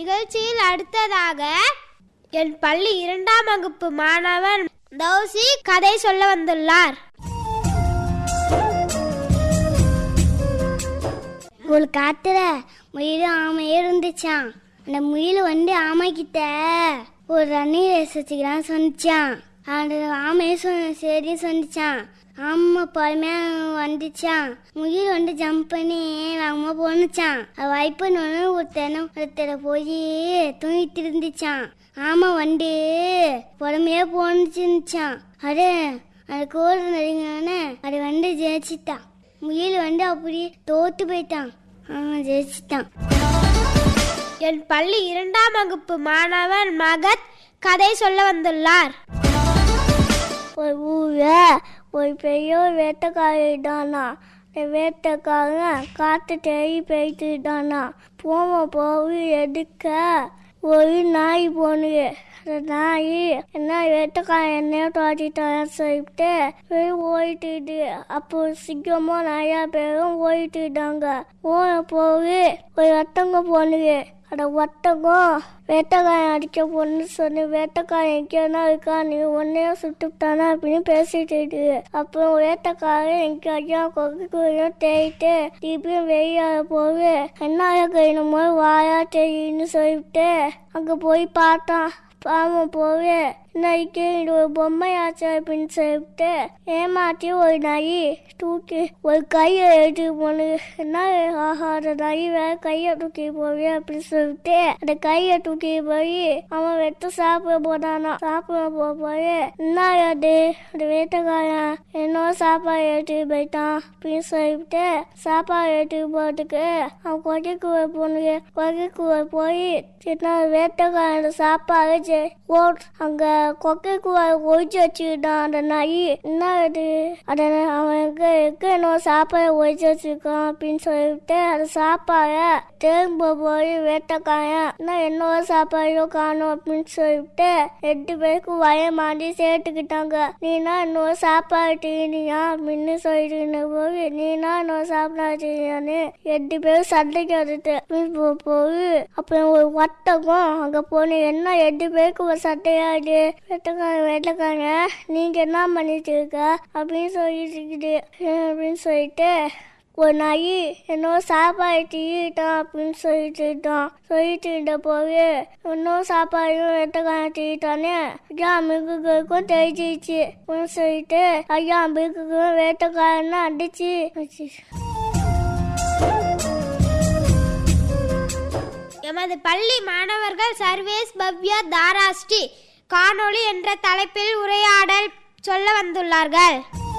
நிகழ்ச்சியில் அடுத்ததாக என் பள்ளி இரண்டாம் வகுப்பு மாணவன் தௌசி கதை சொல்ல வந்துள்ளார் ஒரு காட்டுல முயலும் ஆமையும் இருந்துச்சான் அந்த முயல் வந்து ஆமைக்கிட்ட ஒரு ரன்னி ரேஸ் வச்சுக்கிறான் சொன்னிச்சான் அந்த ஆமையும் சொன்ன சரி சொன்னிச்சான் ஆமை பொறுமையா வந்துச்சான் முயல் வந்து ஜம்ப் பண்ணி வேகமாக போனுச்சான் அது வைப்பன்னு ஒருத்தன ஒருத்தர போய் தூங்கிட்டு இருந்துச்சான் ஆமை வந்து பொறுமையா போனுச்சுன்னுச்சான் அது அது கூட நடிங்கன்னு அது வந்து ஜெயிச்சிட்டான் முயல் வந்து அப்படியே தோத்து போயிட்டான் அவன் ஜெயிச்சிட்டான் என் பள்ளி இரண்டாம் வகுப்பு மாணவன் மகத் கதை சொல்ல வந்துள்ளார் ஒரு ஊர்ல ஒரு பெரிய வேட்டைக்காரிடானா இந்த வேட்டைக்காரன் காட்டு தேடி போயிட்டுட்டானா போம போய் எடுக்க ஒரு நாய் போனுது அந்த நாய் என்ன வேட்டைக்காரன் என்ன தோட்டிட்டான்னு சொல்லிட்டு போய் ஓடிட்டுது அப்போ சிங்கமும் நிறையா பேரும் ஓடிட்டுட்டாங்க ஓட போய் ஒரு வட்டங்க போனுது அந்த ஒட்டகம் வேட்டைக்காரன் அடிக்க பொண்ணு சொல்லி வேட்டைக்காரன் எங்கேனா இருக்கா நீ ஒன்னே சுட்டுட்டானா அப்படின்னு பேசிட்டு இருக்கு அப்புறம் வேட்டைக்காரன் எங்க ஐயா கொக்கையும் தேடிட்டு திருப்பியும் வெளியாக போய் என்ன கழினுமோ வாயா தெரியுன்னு சொல்லிட்டு அங்க போய் பார்த்தான் பாவ போய் இன்னைக்கு இது ஒரு பொம்மையாச்சு அப்படின்னு சொல்லிட்டு ஏமாத்தி ஒரு நாய் தூக்கி ஒரு கையை எடுத்து போனு என்ன ஆஹா அந்த நாய் வேற கையை தூக்கி போவே அப்படின்னு சொல்லிட்டு அந்த கையை தூக்கி போய் அவன் வெட்டு சாப்பிட போனானா சாப்பிட போ போய் என்ன அது அந்த வேட்டைக்காரன் என்னோ சாப்பாடு எடுத்து போயிட்டான் அப்படின்னு சொல்லிட்டு சாப்பாடு எடுத்து போறதுக்கு அவன் கொகைக்குள்ள போனுங்க கொகைக்குள்ள போய் சின்ன வேட்டைக்காரன் சாப்பாடு செ- ஓ- அங்க கொக்கைக்குள்ள ஒழிச்சு வச்சுக்கிட்டான் அந்த நாய் என்ன அது அத அவன் எங்க எங்க என்னோ சாப்பாடு ஒழிச்சு வச்சிருக்கான் அப்படின்னு சொல்லிட்டு அந்த சாப்பாடை திரும்ப போய் வேட்டைக்காரன் என்ன என்னோட சாப்பாடும் காணும் அப்படின்னு சொல்லிட்டு ரெண்டு பேருக்கும் வய மாட்டி சேர்த்துக்கிட்டாங்க நீனா இன்னொரு சாப்பாடு தீனியா அப்படின்னு சொல்லிட்டு போய் நீனா இன்னொரு சாப்பாடு தீனியான்னு ரெண்டு பேரும் சண்டைக்கு வந்துட்டு போ- போய் அப்புறம் ஒரு ஒட்டகம் அங்க போன என்ன ரெண்டு பேருக்கு ஒரு சண்டையாடு வேட்டைக்காரன் வேட்டைக்காரன் நீங்க என்ன பண்ணிட்டு இருக்க அப்படின்னு சொல்லிட்டு இருக்குது அப்படின்னு சொல்லிட்டு ஒரு நாய் என்னோ சாப்பாடு தீட்டான் அப்படின்னு சொல்லிட்டுட்டான் சொல்லிட்டு இருந்த போது இன்னும் சாப்பாடையும் வெட்டக்காரன் தீட்டானே ஐயா மிருகுகளுக்கும் தெரிஞ்சிச்சு அப்படின்னு சொல்லிட்டு ஐயா மிருகுக்கும் வேட்டைக்காரன் அடிச்சு வச்சு எமது பள்ளி மாணவர்கள் சர்வேஸ் பவ்யா தாராஸ்ரீ காணொளி என்ற தலைப்பில் உரையாடல் சொல்ல வந்துள்ளார்கள்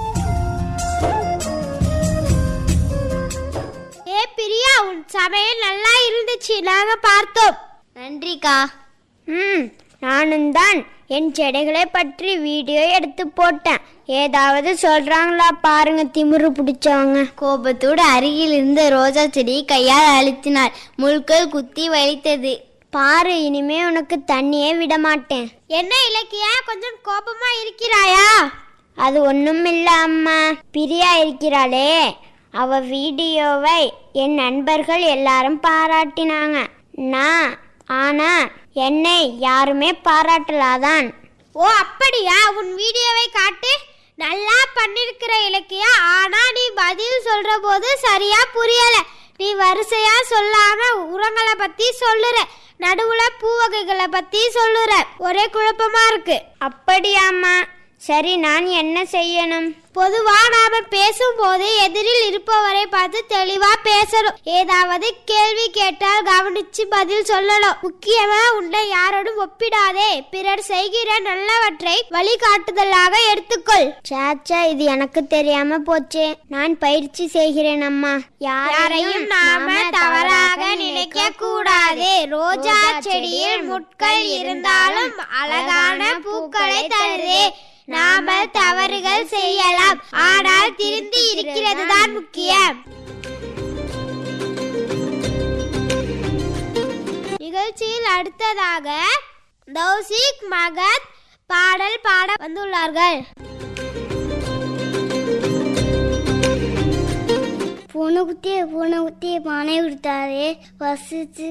ஏ பிரியா உன் சமையல் நல்லா இருந்துச்சு நாங்க பார்த்தோம் நன்றிக்கா ம் நானும் தான் என் செடிகளை பற்றி வீடியோ எடுத்து போட்டேன் ஏதாவது சொல்றாங்களா பாருங்க திமிரு பிடிச்சவங்க கோபத்தோடு அருகில் இருந்த ரோஜா செடியை கையால் அழுத்தினார் முள்கள் குத்தி வலித்தது பாரு இனிமே உனக்கு தண்ணியே விட மாட்டேன் என்ன இலக்கியா கொஞ்சம் கோபமா இருக்கிறாயா அது ஒண்ணும் இல்ல அம்மா பிரியா இருக்கிறாளே அவ வீடியோவை என் நண்பர்கள் எல்லாரும் பாராட்டினாங்க நான் ஆனா என்னை யாருமே பாராட்டலாதான் ஓ அப்படியா உன் வீடியோவை காட்டு நல்லா பண்ணிருக்கிற இலக்கியா ஆனா நீ பதில் சொல்ற போது சரியா புரியல நீ வரிசையா சொல்லாம உரங்களை பத்தி சொல்லுற நடுவுல பூ வகைகளை பத்தி சொல்லுற ஒரே குழப்பமா இருக்கு அப்படியாம்மா சரி நான் என்ன செய்யணும் பொதுவா நாம பேசும்போது எதிரில் இருப்பவரை பார்த்து தெளிவா பேசணும் ஏதாவது கேள்வி கேட்டால் கவனிச்சு பதில் சொல்லணும் முக்கியமா உன்னை யாரோடும் ஒப்பிடாதே பிறர் செய்கிற நல்லவற்றை வழிகாட்டுதலாக எடுத்துக்கொள் சாச்சா இது எனக்கு தெரியாம போச்சே நான் பயிற்சி செய்கிறேன் அம்மா யாரையும் நாம தவறாக நினைக்க கூடாது ரோஜா செடியில் முட்கள் இருந்தாலும் அழகான பூக்களை தருதே நாம தவறுகள் செய்யலாம் ஆனால் திருந்தி இருக்கிறது தான் முக்கியம் நிகழ்ச்சியில் அடுத்ததாக தௌசிக் மகத் பாடல் பாட வந்துள்ளார்கள் பூனை குட்டியை பூனை குட்டியை பானை கொடுத்தாரு வசிச்சு